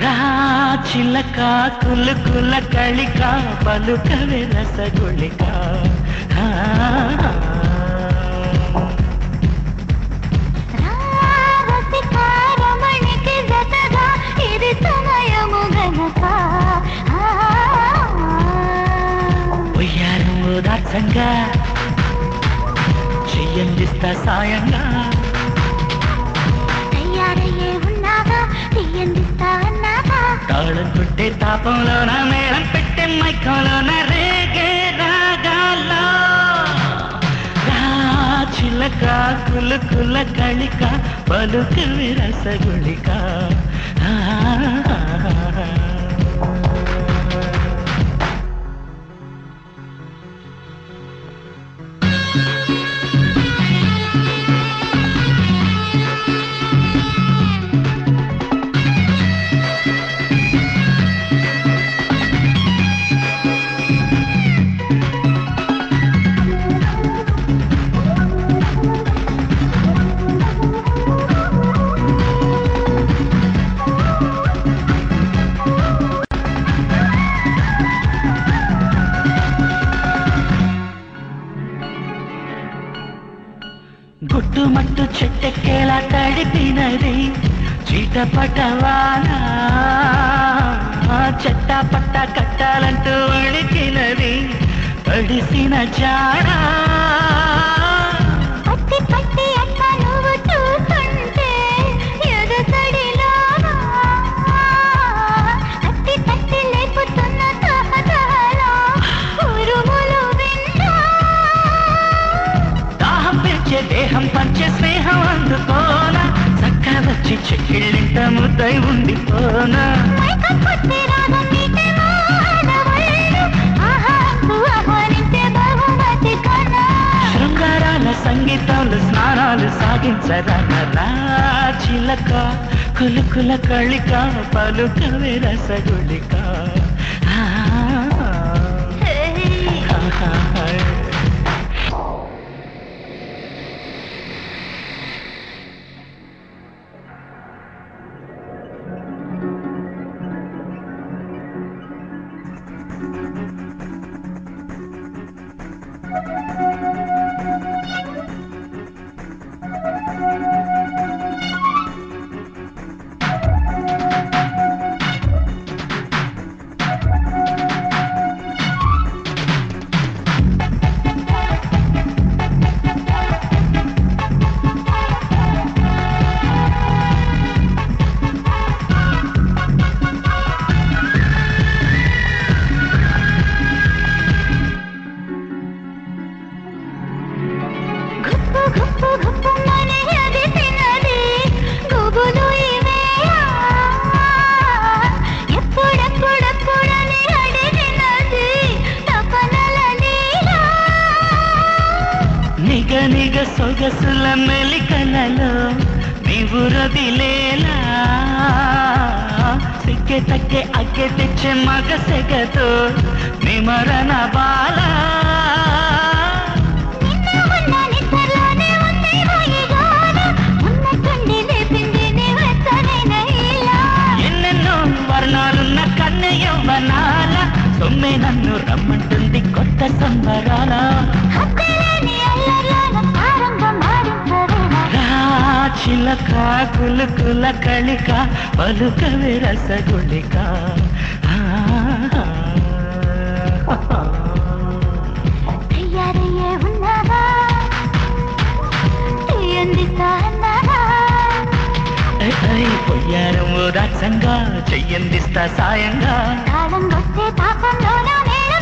రా చిలక కులుకుల కళిక పలుకవే రసగుళిక ఆ. రమణికి జతగా ఇది సమయము గనక ఉయ్యారం దాచంగా చెయ్యందిస్తా సాయంగా తయారయ్యే ఉన్నాగా తీయందిస్తా అన్నాగా తాళం కొట్టే తాపంలో నా మేళం పెట్టే మైకంలో నా రేగే రాగాల్లో రా చిలక కులుకుల కళిక పలుకు రసగుళిక ఆ. గుట్టుమట్టు చెట్టెక్కేలా తడిపినది చీటపటవాన చెట్ట పట్ట కట్టాలంటూ వణికినది తడిసిన జాడా పట్టి పట్టి అక్క నువ్వు చూస్తుంటే ఎగతడిలోనా అట్టి తట్టి లేపుతున్న తహతహలో ఉరుములు విన్నా దాహం పెంచే దేహం పంచే స్నేహం అందుకోనా చక్క వచ్చి చెక్కిళ్ళింట ముద్దై ఉండిపోనా మైకం కొట్టి రాగం మీటే మానవుళ్ళు ఆహాంతు ఆహ్వానించే బహుమతి కన్నా శృంగారాల సంగీతాలు స్నానాలు సాగించరా చిలక కులుకుల కళిక పలుకవే రసగుళిక ఆ. గుప్పు గుప్పు గుప్పు మని అది తిన్నది గుబులు ఇవేయా ఎప్పుడెప్పుడెప్పుడని అడిగినది తపనల నీలా నిగ నిగ సొగసుల మెలికలలో నీవు రదిలేలా సిక్కె తక్కె అగ్గె తెచ్చే మగ సెగతో నిమరణ బాలా నిన్న ఉన్న నిద్రలోనే ఉంది రాయిగాన ఉన్నట్టుండి లేపింది నీ వెచ్చనైన ఇలా ఎన్నెన్నో వర్ణాలున్న కన్నె యవ్వనాల సొమ్మె నన్ను రమ్మంటుంది కొత్త సంబరాల హద్దులేని అల్లర్లోన ఆరంభం ఆడించవేనా రా చిలక కులుకుల కళిక పలుకవే రసగుళిక ఆ. తయారయ్యే ఉన్నావా తీయందిస్తా అన్నావా ఐ, ఐ, పొయ్యారం దాచంగా చెయ్యందిస్తా సాయంగా తాళం వస్తే తాపంలో నా మేళ